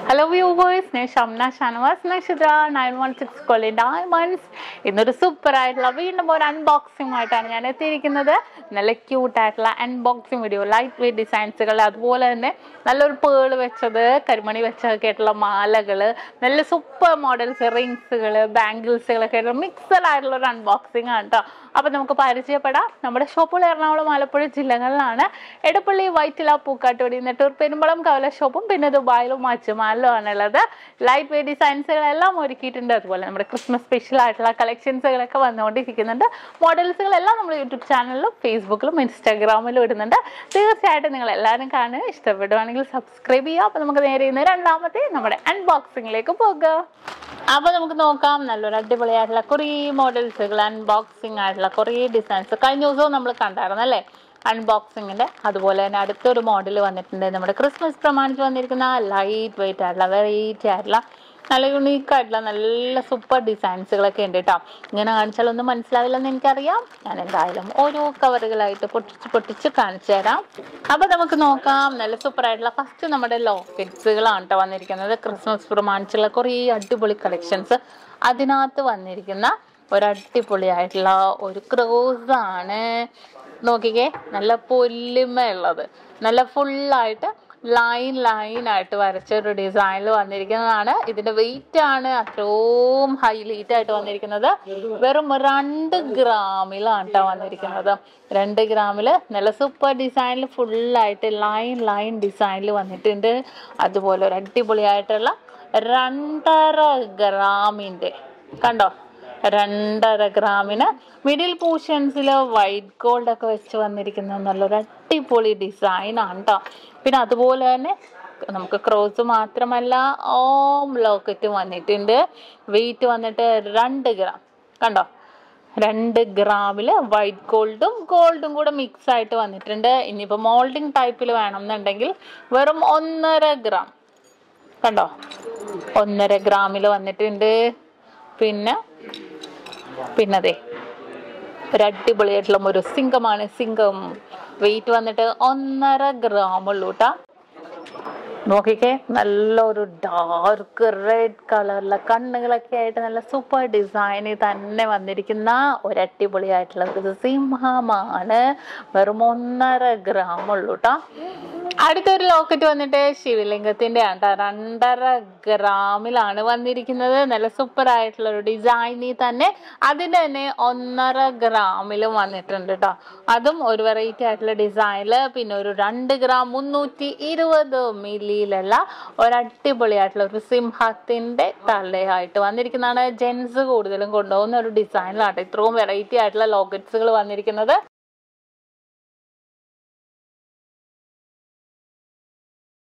Hello viewers ഞാൻ Shamna Shanavas Nakshatra nine one six കൊല്ലി diamonds ഇന്നൊരു സൂപ്പർ ആയിട്ടുള്ള വീണ്ടും ഒരു അൺബോക്സിംഗ് ആയിട്ടാണ് ഞാൻ എത്തിയിരിക്കുന്നത് നല്ല ക്യൂട്ട് ആയിട്ടുള്ള അൺബോക്സിംഗ് വീഡിയോ ലൈറ്റ് വെയ്റ്റ് ഡിസൈൻസുകൾ അതുപോലെ തന്നെ നല്ലൊരു പേള് വെച്ചത് കരിമണി വെച്ചതൊക്കെ ആയിട്ടുള്ള മാലകൾ നല്ല സൂപ്പർ മോഡൽസ് റിങ്സുകൾ ബാംഗിൾസുകളൊക്കെ ആയിട്ടുള്ള മിക്സഡ് ആയിട്ടുള്ള ഒരു അൺബോക്സിംഗ് ആണ് കേട്ടോ അപ്പം നമുക്ക് പരിചയപ്പെടാം നമ്മുടെ ഷോപ്പുകൾ എറണാകുളം ആലപ്പുഴ ജില്ലകളിലാണ് എടപ്പള്ളി വൈറ്റില പൂക്കാട്ടുപടി നെട്ടൂർ പെരുമ്പളം കവല ഷോപ്പും പിന്നെ ദുബായിലും മച്ചുമാലിലും ആണുള്ളത് ലൈറ്റ് വെയ്റ്റ് ഡിസൈൻസുകളെല്ലാം ഒരുക്കിയിട്ടുണ്ട് അതുപോലെ നമ്മുടെ ക്രിസ്മസ് സ്പെഷ്യൽ ആയിട്ടുള്ള കളക്ഷൻസുകളൊക്കെ വന്നുകൊണ്ടിരിക്കുന്നുണ്ട് മോഡൽസുകളെല്ലാം നമ്മൾ യൂട്യൂബ് ചാനലിലും ഫേസ്ബുക്കിലും ഇൻസ്റ്റാഗ്രാമിലും ഇടുന്നുണ്ട് തീർച്ചയായിട്ടും നിങ്ങൾ എല്ലാവരും കാണുക ഇഷ്ടപ്പെടുവാണെങ്കിൽ സബ്സ്ക്രൈബ് ചെയ്യുക അപ്പോൾ നമുക്ക് നേരെ ഇന്ന് രണ്ടാമത്തെ നമ്മുടെ അൺബോക്സിങ്ങിലേക്ക് പോകാം അപ്പോൾ നമുക്ക് നോക്കാം നല്ലൊരു അടിപൊളിയായിട്ടുള്ള കുറേ മോഡൽസുകൾ അൺബോക്സിങ് ആയിട്ടുള്ള കുറേ ഡിസൈൻസ് കഴിഞ്ഞ ദിവസവും നമ്മൾ കണ്ടായിരുന്നു അല്ലേ അൺബോക്സിങ്ങിൻ്റെ അതുപോലെ തന്നെ അടുത്തൊരു മോഡൽ വന്നിട്ടുണ്ട് നമ്മുടെ ക്രിസ്മസ് പ്രമാണിച്ച് വന്നിരിക്കുന്ന ലൈറ്റ് വെയിറ്റ് ആയിട്ടുള്ള വെറൈറ്റി ആയിട്ടുള്ള നല്ല യുണീക്ക് ആയിട്ടുള്ള നല്ല സൂപ്പർ ഡിസൈൻസുകളൊക്കെ ഉണ്ട് കേട്ടോ ഇങ്ങനെ കാണിച്ചാലൊന്നും മനസ്സിലാവില്ലെന്ന് എനിക്കറിയാം ഞാൻ എന്തായാലും ഓരോ കവറുകളായിട്ട് പൊട്ടിച്ച് പൊട്ടിച്ച് കാണിച്ചു തരാം അപ്പോൾ നമുക്ക് നോക്കാം നല്ല സൂപ്പർ ആയിട്ടുള്ള ഫസ്റ്റ് നമ്മുടെ ലോക്കറ്റ്സുകളാണ് കേട്ടോ വന്നിരിക്കുന്നത് ക്രിസ്മസ് പ്രമാണിച്ചുള്ള കുറേ അടിപൊളി കളക്ഷൻസ് അതിനകത്ത് വന്നിരിക്കുന്ന ഒരു അടിപൊളിയായിട്ടുള്ള ഒരു ക്രോസ് ആണ് നോക്കിക്കേ നല്ല പൊലിമയുള്ളത് നല്ല ഫുള്ളായിട്ട് ലൈൻ ലൈൻ ആയിട്ട് വരച്ച ഒരു ഡിസൈനിൽ വന്നിരിക്കുന്നതാണ് ഇതിന്റെ വെയിറ്റ് ആണ് അത്രയും ഹൈലൈറ്റ് ആയിട്ട് വന്നിരിക്കുന്നത് വെറും രണ്ട് ഗ്രാമിലാണ് കേട്ടോ വന്നിരിക്കുന്നത് രണ്ട് ഗ്രാമിൽ നല്ല സൂപ്പർ ഡിസൈനിൽ ഫുള്ളായിട്ട് ലൈൻ ലൈൻ ഡിസൈനിൽ വന്നിട്ടുണ്ട് അതുപോലെ ഒരു അടിപൊളിയായിട്ടുള്ള രണ്ടര ഗ്രാമിന്റെ കണ്ടോ രണ്ടര ഗ്രാമിന് മിഡിൽ പോർഷൻസിൽ വൈറ്റ് ഗോൾഡ് ഒക്കെ വെച്ച് വന്നിരിക്കുന്ന നല്ലൊരു അടിപൊളി ഡിസൈൻ ആണ് കേട്ടോ പിന്നെ അതുപോലെ തന്നെ നമുക്ക് ക്രോസ് മാത്രമല്ല ഓം ലോക്കറ്റ് വന്നിട്ടുണ്ട് വെയിറ്റ് വന്നിട്ട് രണ്ട് ഗ്രാം കണ്ടോ രണ്ട് ഗ്രാമിൽ വൈറ്റ് ഗോൾഡും ഗോൾഡും കൂടെ മിക്സ് ആയിട്ട് വന്നിട്ടുണ്ട് ഇനിയിപ്പോൾ മോൾഡിങ് ടൈപ്പിൽ വേണമെന്നുണ്ടെങ്കിൽ വെറും ഒന്നര ഗ്രാം കണ്ടോ ഒന്നര ഗ്രാമിൽ വന്നിട്ടുണ്ട് പിന്നെ പിന്നതെ ഒരു അടിപൊളിയായിട്ടുള്ള ഒരു സിംഗമാണ് സിംഗം വെയിറ്റ് വന്നിട്ട് ഒന്നര ഗ്രാം ഉള്ളൂ കേട്ടാ നോക്കിക്കേ നല്ലൊരു ഡാർക്ക് റെഡ് കളറിലെ കണ്ണുകളൊക്കെ ആയിട്ട് നല്ല സൂപ്പർ ഡിസൈനിൽ തന്നെ വന്നിരിക്കുന്ന ഒരു അടിപൊളിയായിട്ടുള്ള ഒരു സിംഹമാണ് വെറും ഒന്നര ഗ്രാം ഉള്ളൂ കേട്ടോ അടുത്തൊരു ലോക്കറ്റ് വന്നിട്ട് ശിവലിംഗത്തിന്റെ ആണ് ട്ടോ. രണ്ടര ഗ്രാമിലാണ് വന്നിരിക്കുന്നത് നല്ല സൂപ്പർ ആയിട്ടുള്ള ഒരു ഡിസൈനിൽ തന്നെ അതിന് തന്നെ ഒന്നര ഗ്രാമിലും വന്നിട്ടുണ്ട് കേട്ടോ അതും ഒരു വെറൈറ്റി ആയിട്ടുള്ള ഡിസൈനിൽ പിന്നെ ഒരു രണ്ട് ഗ്രാം മുന്നൂറ്റി ഇരുപത് മില്ലിയിലുള്ള ഒരു അടിപൊളിയായിട്ടുള്ള ഒരു സിംഹത്തിന്റെ തലയായിട്ട് വന്നിരിക്കുന്നതാണ് ജെൻസ് കൂടുതലും കൊണ്ടുപോകുന്ന ഒരു ഡിസൈനിലാണ് ഇത്രയും വെറൈറ്റി ആയിട്ടുള്ള ലോക്കറ്റ്സുകൾ വന്നിരിക്കുന്നത്